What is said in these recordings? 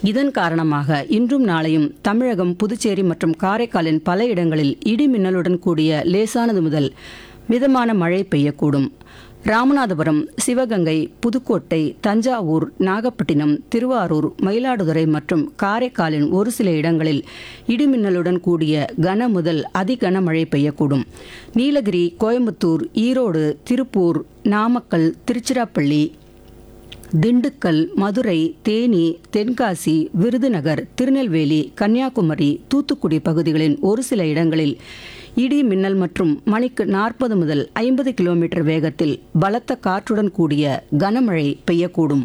இதன் காரணமாக இன்றும் நாளையும் தமிழகம் புதுச்சேரி மற்றும் காரைக்காலின் பல இடங்களில் இடி மின்னலுடன் கூடிய லேசானது முதல் மிதமான மழை பெய்யக்கூடும் ராமநாதபுரம் சிவகங்கை புதுக்கோட்டை தஞ்சாவூர் நாகப்பட்டினம் திருவாரூர் மயிலாடுதுறை மற்றும் காரைக்காலின் ஒரு சில இடங்களில் இடிமின்னலுடன் கூடிய கன முதல் அதிகன மழை பெய்யக்கூடும் நீலகிரி கோயம்புத்தூர் ஈரோடு திருப்பூர் நாமக்கல் திருச்சிராப்பள்ளி திண்டுக்கல் மதுரை தேனி தென்காசி விருதுநகர் திருநெல்வேலி கன்னியாகுமரி தூத்துக்குடி பகுதிகளின் ஒரு சில இடங்களில் இடி மின்னல் மற்றும் மணிக்கு நாற்பது முதல் ஐம்பது கிலோமீட்டர் வேகத்தில் பலத்த காற்றுடன் கூடிய கனமழை பெய்யக்கூடும்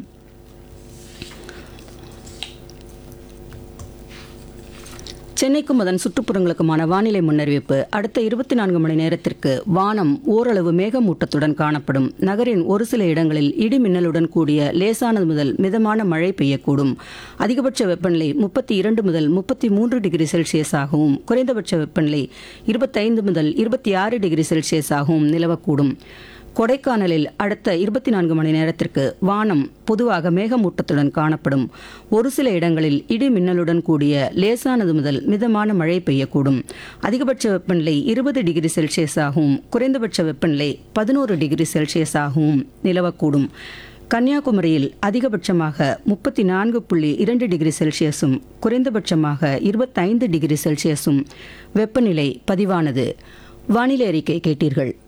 சென்னைக்கும் அதன் சுற்றுப்புறங்களுக்குமான வானிலை முன்னறிவிப்பு அடுத்த இருபத்தி நான்கு மணி நேரத்திற்கு வானம் ஓரளவு மேகமூட்டத்துடன் காணப்படும் நகரின் ஒரு சில இடங்களில் இடி மின்னலுடன் கூடிய லேசானது முதல் மிதமான மழை பெய்யக்கூடும் அதிகபட்ச வெப்பநிலை முப்பத்தி இரண்டு முதல் முப்பத்தி மூன்று டிகிரி செல்சியஸ் ஆகவும் குறைந்தபட்ச வெப்பநிலை இருபத்தைந்து முதல் இருபத்தி ஆறு டிகிரி செல்சியஸ் ஆகவும் நிலவக்கூடும் கொடைக்கானலில் அடுத்த இருபத்தி நான்கு மணி நேரத்திற்கு வானம் பொதுவாக மேகமூட்டத்துடன் காணப்படும் ஒரு சில இடங்களில் இடி மின்னலுடன் கூடிய லேசானது முதல் மிதமான மழை பெய்யக்கூடும் அதிகபட்ச வெப்பநிலை இருபது டிகிரி செல்சியஸ் ஆகவும் குறைந்தபட்ச வெப்பநிலை பதினோரு டிகிரி செல்சியஸ் ஆகவும் நிலவக்கூடும் கன்னியாகுமரியில் அதிகபட்சமாக முப்பத்தி நான்கு புள்ளி இரண்டு டிகிரி செல்சியஸும் குறைந்தபட்சமாக இருபத்தைந்து டிகிரி செல்சியஸும் வெப்பநிலை பதிவானது வானிலை அறிக்கை கேட்டீர்கள்